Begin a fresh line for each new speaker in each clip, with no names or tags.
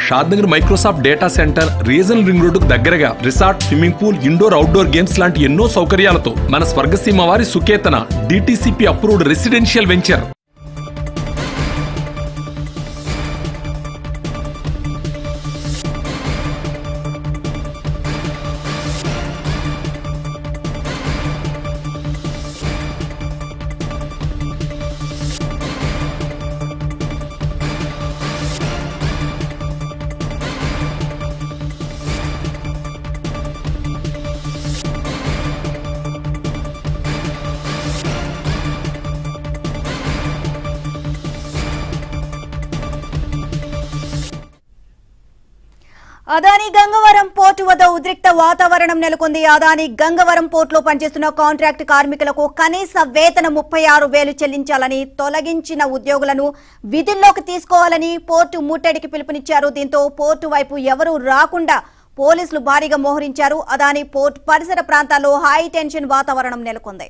షాద్ Shadnagar Microsoft data centre regional ring రోడ్డుకు దగ్గరగా resort swimming pool indoor outdoor games లాంటి ఎన్నో సౌకర్యాలతో మన స్వర్గసీమ వారి Suketana DTCP approved residential venture
Adani Gangavaram port వద్ద ఉద్రిక్త వాతావరణం నెలకొంది అదాని గంగవరం పోర్టులో పనిచేస్తున్న కాంట్రాక్ట్ కార్మికులకు కనీస వేతన ముప్పై ఆరు వేలు చెల్లించాలని తొలగించిన ఉద్యోగులను విధుల్లోకి తీసుకోవాలని పోర్టు ముట్టడికి పిలుపునిచ్చారు దీంతో పోర్టు వైపు ఎవరూ రాకుండా పోలీసులు భారీగా మోహరించారు అదాని పోర్టు పరిసర ప్రాంతాల్లో హై టెన్షన్ వాతావరణం నెలకొంది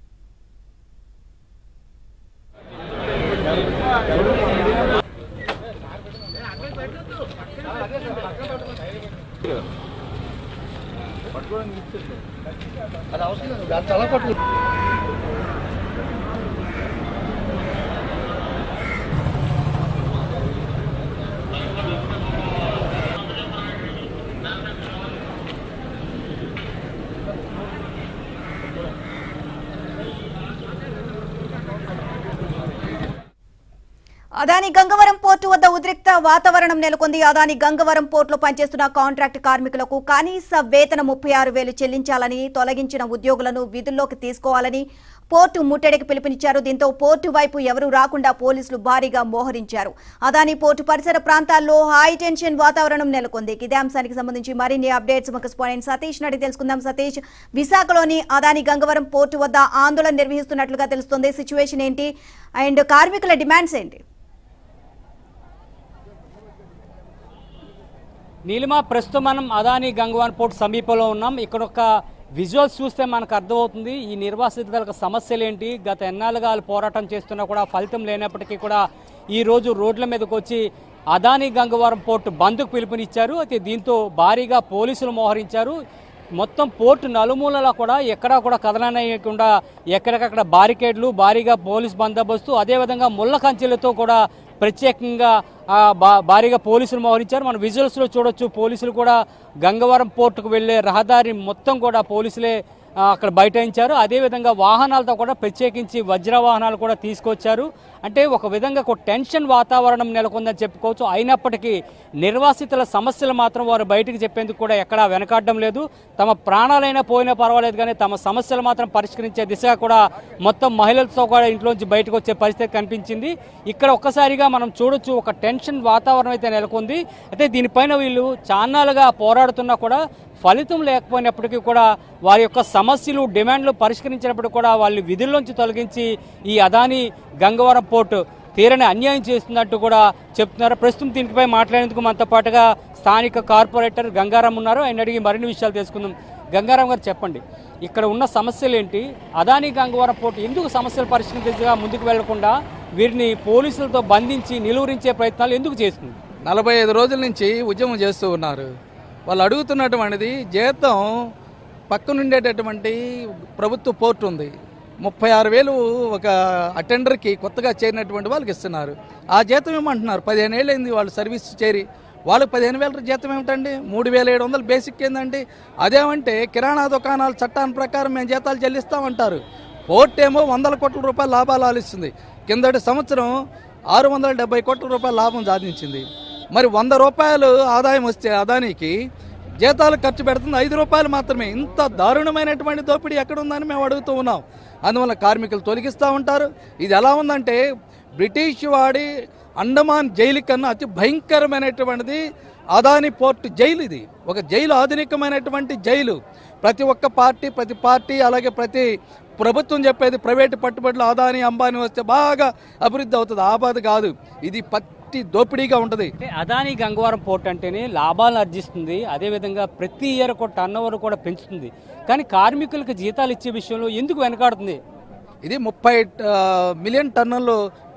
అదాని గంగవరం పోర్టు వద్ద ఉద్రిక్త వాతావరణం నెలకొంది అదాని గంగవరం పోర్టులో పనిచేస్తున్న కాంట్రాక్ట్ కార్మికులకు కనీస వేతన ముప్పై ఆరు వేలు చెల్లించాలని తొలగించిన ఉద్యోగులను విధుల్లోకి తీసుకోవాలని పోర్టు ముట్టడికి పిలుపునిచ్చారు దీంతో పోర్టు వైపు ఎవరూ రాకుండా పోలీసులు భారీగా మోహరించారు అదాని పోర్టు పరిసర ప్రాంతాల్లో హై టెన్షన్ వాతావరణం నెలకొంది ఇదే అంశానికి సంబంధించి మరిన్ని అప్డేట్స్ మా కరెస్పాండెంట్ సతీష్ నడి తెలుసుకుందాం సతీష్ విశాఖలోని అదాని గంగవరం పోర్టు వద్ద ఆందోళన నిర్వహిస్తున్నట్లుగా తెలుస్తుంది సిచ్యువేషన్ ఏంటి అండ్ కార్మికుల డిమాండ్స్ ఏంటి
నీలిమ ప్రస్తుతం మనం అదాని గంగవాన్ పోర్ట్ సమీపంలో ఉన్నాం ఇక్కడ ఒక విజువల్స్ చూస్తే మనకు అర్థమవుతుంది ఈ నిర్వాసితులకు సమస్యలు ఏంటి గత ఎన్నాళ్ళుగా వాళ్ళు పోరాటం చేస్తున్నా కూడా ఫలితం లేనప్పటికీ కూడా ఈ రోజు రోడ్ల మీదకి వచ్చి అదాని గంగవరం పోర్టు బంద్కు పిలుపునిచ్చారు అయితే దీంతో భారీగా పోలీసులు మోహరించారు మొత్తం పోర్టు నలుమూలలా కూడా ఎక్కడా కూడా కదలనేయకుండా ఎక్కడికక్కడ బారికేడ్లు భారీగా పోలీస్ బందోబస్తు అదేవిధంగా ముళ్ళ కంచెలతో కూడా ప్రత్యేకంగా ఆ, బా- భారీగా పోలీసులు మోహరించారు మనం విజువల్స్లో చూడొచ్చు పోలీసులు కూడా గంగవరం పోర్టుకు వెళ్లే రహదారి మొత్తం కూడా పోలీసులే ఆ, అక్కడ బైఠాయించారు అదేవిధంగా వాహనాలతో కూడా ప్రత్యేకించి వజ్ర వాహనాలు కూడా తీసుకొచ్చారు అంటే ఒక విధంగా ఒక టెన్షన్ వాతావరణం నెలకొందని చెప్పుకోవచ్చు అయినప్పటికీ నిర్వాసితుల సమస్యలు మాత్రం వారు బయటికి చెప్పేందుకు కూడా ఎక్కడా వెనకాడడం లేదు తమ ప్రాణాలైనా పోయినా పర్వాలేదు కానీ తమ సమస్యలు మాత్రం పరిష్కరించే దిశగా కూడా మొత్తం మహిళలతో కూడా ఇంట్లోంచి బయటకు వచ్చే పరిస్థితి కనిపించింది ఇక్కడ ఒక్కసారిగా మనం చూడొచ్చు ఒక టెన్షన్ వాతావరణం అయితే నెలకొంది అయితే దీనిపైన వీళ్ళు చాన్నాలుగా పోరాడుతున్నా కూడా ఫలితం లేకపోయినప్పటికీ కూడా వారి యొక్క సమస్యలు డిమాండ్లు పరిష్కరించినప్పుడు కూడా వాళ్ళు విధుల్లోంచి తొలగించి ఈ అదాని గంగవరం పోర్టు తీరని అన్యాయం చేస్తున్నట్టు కూడా చెప్తున్నారు ప్రస్తుతం దీనిపై మాట్లాడేందుకు మనతో పాటుగా స్థానిక కార్పొరేటర్ గంగారాం ఉన్నారు ఆయన అడిగి మరిన్ని విషయాలు తెలుసుకుందాం గంగారాం గారు చెప్పండి ఇక్కడ ఉన్న సమస్యలు ఏంటి అదాని గంగవరం పోర్టు ఎందుకు సమస్యలు పరిష్కరించగా ముందుకు వెళ్లకుండా వీరిని పోలీసులతో బంధించి నిలువరించే ప్రయత్నాలు ఎందుకు చేస్తుంది
నలభై ఐదు రోజుల నుంచి ఉద్యమం చేస్తూ ఉన్నారు వాళ్ళు అడుగుతున్నటువంటిది జీతం పక్కనుండేటటువంటి ప్రభుత్వ పోర్టు ఉంది ముప్పై ఆరు వేలు ఒక అటెండర్కి కొత్తగా చేరినటువంటి వాళ్ళకి ఇస్తున్నారు ఆ జీతం ఏమంటున్నారు పదిహేను ఏళ్ళు అయింది వాళ్ళు సర్వీస్ చేరి వాళ్ళకి పదిహేను వేల జీతం ఏమిటండి మూడు వేల ఏడు వందలు బేసిక్ ఏందండి అదేమంటే కిరాణా దుకాణాల చట్టాన్ని ప్రకారం మేము జీతాలు చెల్లిస్తామంటారు పోర్ట్ ఏమో వందల కోట్ల రూపాయల లాభాలు ఆలిస్తుంది కిందటి సంవత్సరం ఆరు వందల డెబ్బై కోట్ల రూపాయల లాభం సాధించింది మరి వంద రూపాయలు ఆదాయం వస్తే అదానికి జీతాలు ఖర్చు పెడుతుంది ఐదు రూపాయలు మాత్రమే ఇంత దారుణమైనటువంటి దోపిడీ ఎక్కడుందని మేము అడుగుతూ ఉన్నాం అందువల్ల కార్మికులు తొలగిస్తూ ఉంటారు ఇది ఎలా ఉందంటే బ్రిటిష్ వాడి అండమాన్ జైలు కన్నా అతి భయంకరమైనటువంటిది అదాని పోర్ట్ జైలు ఇది ఒక జైలు ఆధునికమైనటువంటి జైలు ప్రతి ఒక్క పార్టీ ప్రతి పార్టీ అలాగే ప్రతి ప్రభుత్వం చెప్పేది ప్రైవేటు పట్టుబడులు అదాని అంబానీ వస్తే బాగా అభివృద్ధి అవుతుంది ఆ బాధ కాదు ఇది పట్టి దోపిడీగా ఉంటుంది
అంటే అదాని గంగవరం పోర్ట్ అంటేనే లాభాలు ఆర్జిస్తుంది అదేవిధంగా ప్రతి ఇయర్ ఒక టర్న్ ఓవర్ కూడా పెంచుతుంది కానీ కార్మికులకు జీతాలు ఇచ్చే విషయంలో ఎందుకు వెనకాడుతుంది
ఇది ముప్పై ఆ, మిలియన్ టన్నులు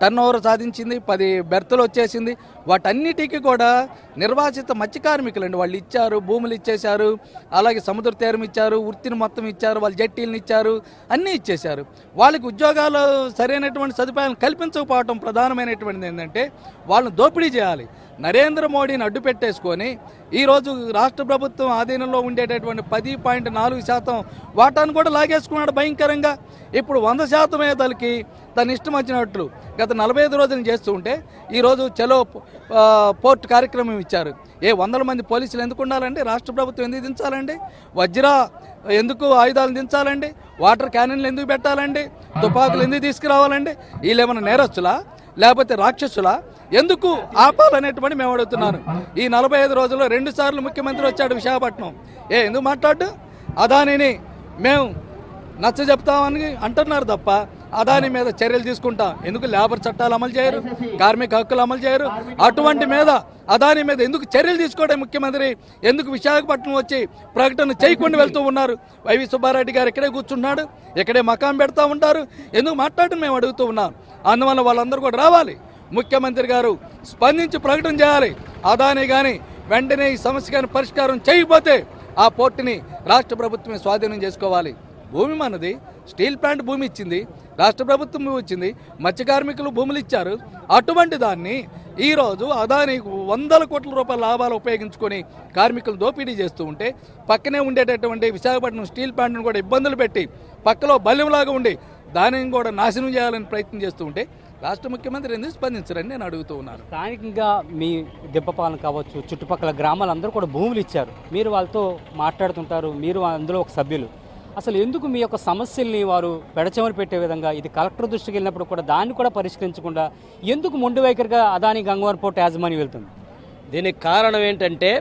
టర్న్ ఓవర్ సాధించింది పది బెర్తులు వచ్చేసింది వాటన్నిటికీ కూడా నిర్వాసిత మత్స్య కార్మికులండి వాళ్ళు ఇచ్చారు భూములు ఇచ్చేశారు అలాగే సముద్ర తీరం ఇచ్చారు వృత్తిని మొత్తం ఇచ్చారు వాళ్ళ జట్టీలను ఇచ్చారు అన్నీ ఇచ్చేశారు వాళ్ళకి ఉద్యోగాలు సరైనటువంటి సదుపాయాలు కల్పించకపోవటం ప్రధానమైనటువంటిది ఏంటంటే వాళ్ళని దోపిడీ చేయాలి నరేంద్ర మోడీని అడ్డు పెట్టేసుకొని ఈరోజు రాష్ట్ర ప్రభుత్వం ఆధీనంలో ఉండేటటువంటి పది పాయింట్ నాలుగు శాతం వాటాను కూడా లాగేసుకున్నాడు భయంకరంగా ఇప్పుడు వంద శాతం ఏదలకి తన ఇష్టం వచ్చినట్లు గత నలభై ఐదు రోజులు చేస్తూ ఉంటే ఈరోజు చలో ఆ, పోర్ట్ కార్యక్రమం ఇచ్చారు ఏ వందల మంది పోలీసులు ఎందుకు ఉండాలండి రాష్ట్ర ప్రభుత్వం ఎందుకు దించాలండి వజ్రా ఎందుకు ఆయుధాలు దించాలండి వాటర్ క్యానన్లు ఎందుకు పెట్టాలండి తుపాకులు ఎందుకు తీసుకురావాలండి వీళ్ళు ఏమైనా నేరస్తులా లేకపోతే రాక్షసులా ఎందుకు ఆపాలనేటువంటి మేము అడుగుతున్నాను ఈ నలభై ఐదు రోజుల్లో రెండు సార్లు ముఖ్యమంత్రి వచ్చాడు విశాఖపట్నం ఏ ఎందుకు మాట్లాడు అదానిని మేము నచ్చ చెప్తామని అంటున్నారు తప్ప అదాని మీద చర్యలు తీసుకుంటాం ఎందుకు లేబర్ చట్టాలు అమలు చేయరు కార్మిక హక్కులు అమలు చేయరు అటువంటి మీద అదాని మీద ఎందుకు చర్యలు తీసుకోవడం ముఖ్యమంత్రి ఎందుకు విశాఖపట్నం వచ్చి ప్రకటన చేయకుండా వెళ్తూ ఉన్నారు వైవి సుబ్బారెడ్డి గారు ఇక్కడే కూర్చున్నాడు ఇక్కడే మకాం పెడతా ఉంటారు ఎందుకు మాట్లాడడం మేము అడుగుతూ ఉన్నాం అందువల్ల వాళ్ళందరూ కూడా రావాలి ముఖ్యమంత్రి గారు స్పందించి ప్రకటన చేయాలి అదాని కానీ వెంటనే ఈ సమస్య కానీ పరిష్కారం చేయకపోతే ఆ పోర్టుని రాష్ట్ర ప్రభుత్వమే స్వాధీనం చేసుకోవాలి భూమి మనది స్టీల్ ప్లాంట్ భూమి ఇచ్చింది రాష్ట్ర ప్రభుత్వం భూమి ఇచ్చింది మత్స్య కార్మికులు భూములు ఇచ్చారు అటువంటి దాన్ని ఈరోజు అదాని వందల కోట్ల రూపాయల లాభాలు ఉపయోగించుకొని కార్మికులు దోపిడీ చేస్తూ ఉంటే పక్కనే ఉండేటటువంటి విశాఖపట్నం స్టీల్ ప్లాంట్ను కూడా ఇబ్బందులు పెట్టి పక్కలో బల్యంలాగా ఉండి దానిని కూడా నాశనం చేయాలని ప్రయత్నం చేస్తూ ఉంటే రాష్ట్ర ముఖ్యమంత్రి ఎందుకు స్పందించరని నేను అడుగుతూ ఉన్నాను
స్థానికంగా మీ దెబ్బపాలన కావచ్చు చుట్టుపక్కల గ్రామాలందరూ కూడా భూములు ఇచ్చారు మీరు వాళ్ళతో మాట్లాడుతుంటారు మీరు అందులో ఒక సభ్యులు అసలు ఎందుకు మీ యొక్క సమస్యల్ని వారు పెడచెమని పెట్టే విధంగా ఇది కలెక్టర్ దృష్టికి వెళ్ళినప్పుడు కూడా దాన్ని కూడా పరిష్కరించకుండా ఎందుకు మొండి వైఖరిగా అదాని గంగవరం పోర్ట్ యాజమాన్యం వెళ్తుంది
దీనికి కారణం ఏంటంటే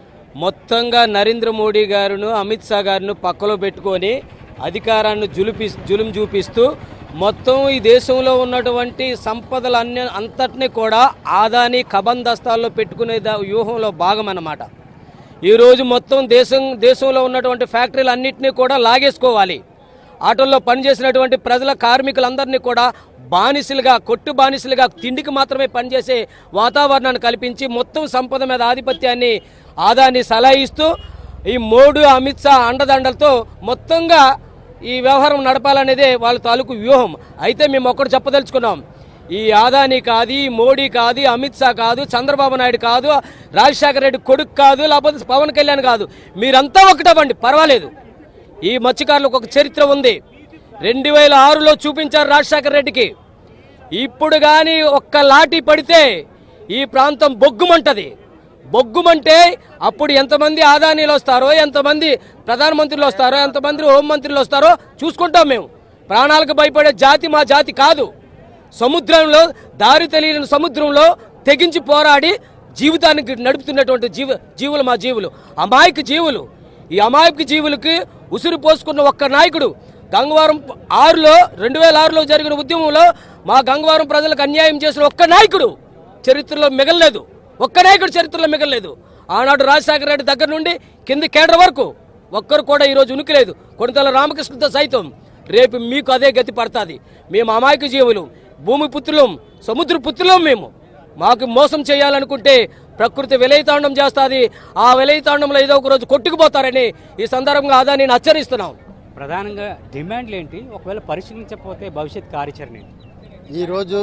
మొత్తంగా నరేంద్ర మోడీ గారును అమిత్ షా గారిను పక్కలో పెట్టుకొని అధికారాన్ని జులిపి జులుం చూపిస్తూ మొత్తం ఈ దేశంలో ఉన్నటువంటి సంపదలు అన్ని అంతటినీ కూడా ఆదాని కబందస్తాల్లో పెట్టుకునే దా- వ్యూహంలో భాగం అన్నమాట ఈరోజు మొత్తం దేశం దేశంలో ఉన్నటువంటి ఫ్యాక్టరీలు అన్నింటినీ కూడా లాగేసుకోవాలి ఆటోల్లో పనిచేసినటువంటి ప్రజల కార్మికులందరినీ కూడా బానిసలుగా కొట్టు బానిసలుగా తిండికి మాత్రమే పనిచేసే వాతావరణాన్ని కల్పించి మొత్తం సంపద మీద ఆధిపత్యాన్ని ఆదాన్ని సలాయిస్తూ ఈ మోడు అమిత్ షా అండదండలతో మొత్తంగా ఈ వ్యవహారం నడపాలనేదే వాళ్ళ తాలూకు వ్యూహం అయితే మేము ఒక్కటి చెప్పదలుచుకున్నాం ఈ ఆదాని కాదు ఈ మోడీ కాదు అమిత్ షా కాదు చంద్రబాబు నాయుడు కాదు రాజశేఖర రెడ్డి కొడుకు కాదు లేకపోతే పవన్ కళ్యాణ్ కాదు మీరంతా ఒకటవ్వండి పర్వాలేదు ఈ మత్స్యకారులకు ఒక చరిత్ర ఉంది రెండు వేల ఆరులో చూపించారు రాజశేఖర రెడ్డికి ఇప్పుడు కానీ ఒక్క లాఠీ పడితే ఈ ప్రాంతం బొగ్గుమంటది బొగ్గుమంటే అప్పుడు ఎంతమంది ఆదానీలు వస్తారో ఎంతమంది ప్రధానమంత్రులు వస్తారో ఎంతమంది హోంమంత్రులు వస్తారో చూసుకుంటాం మేము ప్రాణాలకు భయపడే జాతి మా జాతి కాదు సముద్రంలో దారి తెలియని సముద్రంలో తెగించి పోరాడి జీవితానికి నడుపుతున్నటువంటి జీవ జీవులు మా జీవులు అమాయక జీవులు ఈ అమాయక జీవులకి ఉసిరి పోసుకున్న ఒక్క నాయకుడు గంగవరం ఆరులో రెండు వేల ఆరులో జరిగిన ఉద్యమంలో మా గంగవరం ప్రజలకు అన్యాయం చేసిన ఒక్క నాయకుడు చరిత్రలో మిగలలేదు ఒక్క నాయకుడు చరిత్రలో మిగలలేదు ఆనాడు రాజశేఖర రెడ్డి దగ్గర నుండి కింది కేడర్ వరకు ఒక్కరు కూడా ఈరోజు ఉనికిలేదు కొనితల రామకృష్ణతో సైతం రేపు మీకు అదే గతి పడుతుంది మేము అమాయక జీవులు భూమి పుత్రులం సముద్ర పుత్రులం మేము మాకు మోసం చేయాలనుకుంటే ప్రకృతి విలయతాండం చేస్తుంది ఆ విలయతాండంలో ఏదో ఒక రోజు కొట్టుకుపోతారని ఈ సందర్భంగా అదా నేను హెచ్చరిస్తున్నాం
ప్రధానంగా డిమాండ్లు ఏంటి ఒకవేళ పరిశీలించకపోతే భవిష్యత్ కార్యాచరణ ఏంటి
ఈరోజు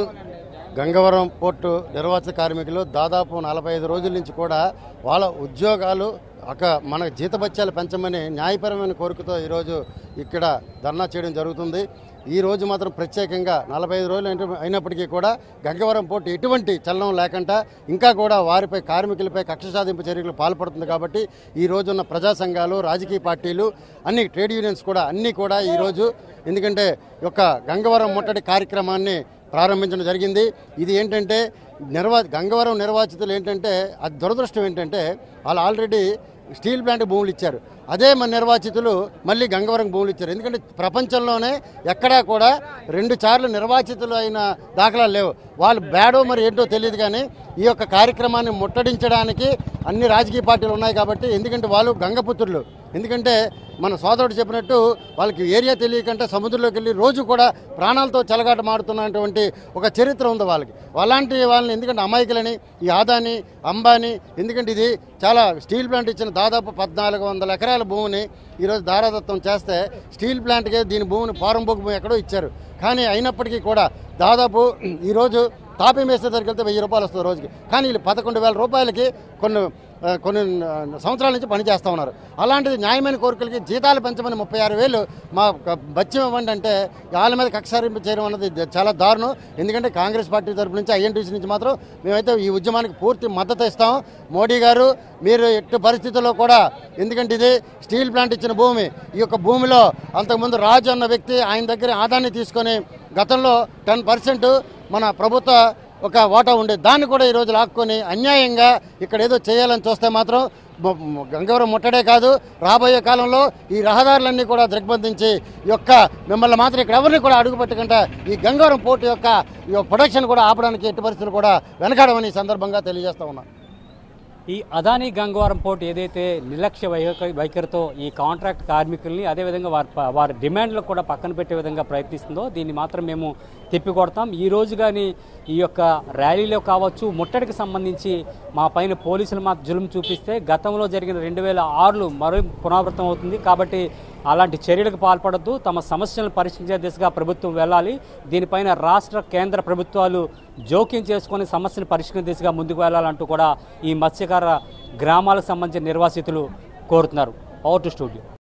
గంగవరం పోర్టు నిర్వాసిత కార్మికులు దాదాపు నలభై ఐదు రోజుల నుంచి కూడా వాళ్ళ ఉద్యోగాలు ఒక మన జీతభత్యాలు పెంచమని న్యాయపరమైన కోరికతో ఈరోజు ఇక్కడ ధర్నా చేయడం జరుగుతుంది ఈ రోజు మాత్రం ప్రత్యేకంగా నలభై ఐదు రోజులు అయిన- అయినప్పటికీ కూడా గంగవరం పోర్టు ఎటువంటి చలనం లేకుండా ఇంకా కూడా వారిపై కార్మికులపై కక్ష సాధింపు చర్యలు పాల్పడుతుంది కాబట్టి ఈ రోజున్న ప్రజా సంఘాలు రాజకీయ పార్టీలు అన్ని ట్రేడ్ యూనియన్స్ కూడా అన్నీ కూడా ఈరోజు ఎందుకంటే ఈ యొక్క గంగవరం ముట్టడి కార్యక్రమాన్ని ప్రారంభించడం జరిగింది ఇది ఏంటంటే నిర్వా గంగవరం నిర్వాచితులు ఏంటంటే అది దురదృష్టం ఏంటంటే వాళ్ళు ఆల్రెడీ స్టీల్ ప్లాంట్ భూములు ఇచ్చారు అదే మన నిర్వాచితులు మళ్ళీ గంగవరం భూములు ఇచ్చారు ఎందుకంటే ప్రపంచంలోనే ఎక్కడా కూడా రెండు సార్లు నిర్వాచితులు అయిన దాఖలాలు లేవు వాళ్ళు బ్యాడో మరి ఏంటో తెలియదు కానీ ఈ యొక్క కార్యక్రమాన్ని ముట్టడించడానికి అన్ని రాజకీయ పార్టీలు ఉన్నాయి కాబట్టి ఎందుకంటే వాళ్ళు గంగపుత్రులు ఎందుకంటే మన సోదరుడు చెప్పినట్టు వాళ్ళకి ఏరియా తెలియకంటే సముద్రంలోకి వెళ్ళి రోజు కూడా ప్రాణాలతో చెలగాట మాడుతున్నటువంటి ఒక చరిత్ర ఉంది వాళ్ళకి అలాంటి వాళ్ళని ఎందుకంటే అమాయకులని ఈ ఆదాని అంబానీ ఎందుకంటే ఇది చాలా స్టీల్ ప్లాంట్ ఇచ్చిన దాదాపు పద్నాలుగు వందల ఎకరాల భూమిని ఈరోజు దారాదత్తం చేస్తే స్టీల్ ప్లాంట్కే దీని భూమిని పారంపోకు భూమి ఎక్కడో ఇచ్చారు కానీ అయినప్పటికీ కూడా దాదాపు ఈరోజు తాపీ మేస్తే దగ్గరికి వెళ్తే వెయ్యి రూపాయలు వస్తుంది రోజుకి కానీ వీళ్ళు పదకొండు వేల రూపాయలకి కొన్ని ఆ, కొన్ని ఆ, సంవత్సరాల నుంచి పని చేస్తూ ఉన్నారు అలాంటిది న్యాయమైన కోరికలకి జీతాలు పెంచమని ముప్పై ఆరు వేలు మా క- బత్యం ఇవ్వండి అంటే వాళ్ళ మీద కక్షారింపు చేయడం అన్నది ద- చాలా దారుణం ఎందుకంటే కాంగ్రెస్ పార్టీ తరపు నుంచి ఐఎన్టీసీ నుంచి మాత్రం మేమైతే ఈ ఉద్యమానికి పూర్తి మద్దతు ఇస్తాం మోడీ గారు మీరు ఎట్టి పరిస్థితుల్లో కూడా ఎందుకంటే ఇది స్టీల్ ప్లాంట్ ఇచ్చిన భూమి ఈ యొక్క భూమిలో అంతకుముందు రాజు అన్న వ్యక్తి ఆయన దగ్గర ఆదాన్ని తీసుకొని గతంలో టెన్ పర్సెంట్ మన ప్రభుత్వ ఒక వాటా ఉండేది దాన్ని కూడా ఈరోజు లాక్కొని అన్యాయంగా ఇక్కడ ఏదో చేయాలని చూస్తే మాత్రం మ- మ- గంగవరం ముట్టడే కాదు రాబోయే కాలంలో ఈ రహదారులన్నీ కూడా దిగ్బంధించి ఈ యొక్క మిమ్మల్ని మాత్రం ఇక్కడ ఎవరిని కూడా అడుగు పెట్టకుండా ఈ గంగవరం పోర్టు యొక్క ఈ యొక్క ప్రొడక్షన్ కూడా ఆపడానికి ఎట్టి పరిస్థితులు కూడా వెనకాడమని ఈ సందర్భంగా తెలియజేస్తా ఉన్నాం
ఈ అదానీ గంగవరం పోర్ట్ ఏదైతే నిర్లక్ష్య వైఖ- వైఖరితో ఈ కాంట్రాక్ట్ కార్మికుల్ని అదేవిధంగా వారి ప- వారి డిమాండ్లకు కూడా పక్కన పెట్టే విధంగా ప్రయత్నిస్తుందో దీన్ని మాత్రం మేము తిప్పికొడతాం ఈ రోజు కానీ ఈ యొక్క ర్యాలీలో కావచ్చు ముట్టడికి సంబంధించి మా పైన పోలీసులు మా జులుం చూపిస్తే గతంలో జరిగిన రెండు వేల ఆరులు మరో పునరావృతం అవుతుంది కాబట్టి అలాంటి చర్యలకు పాల్పడద్దు తమ సమస్యలను పరిష్కరించే దిశగా ప్రభుత్వం వెళ్ళాలి దీనిపైన రాష్ట్ర కేంద్ర ప్రభుత్వాలు జోక్యం చేసుకొని సమస్యను పరిష్కరించే దిశగా ముందుకు వెళ్ళాలంటూ కూడా ఈ మత్స్యకార గ్రామాలకు సంబంధించిన నిర్వాసితులు కోరుతున్నారు అవుట్ స్టూడియో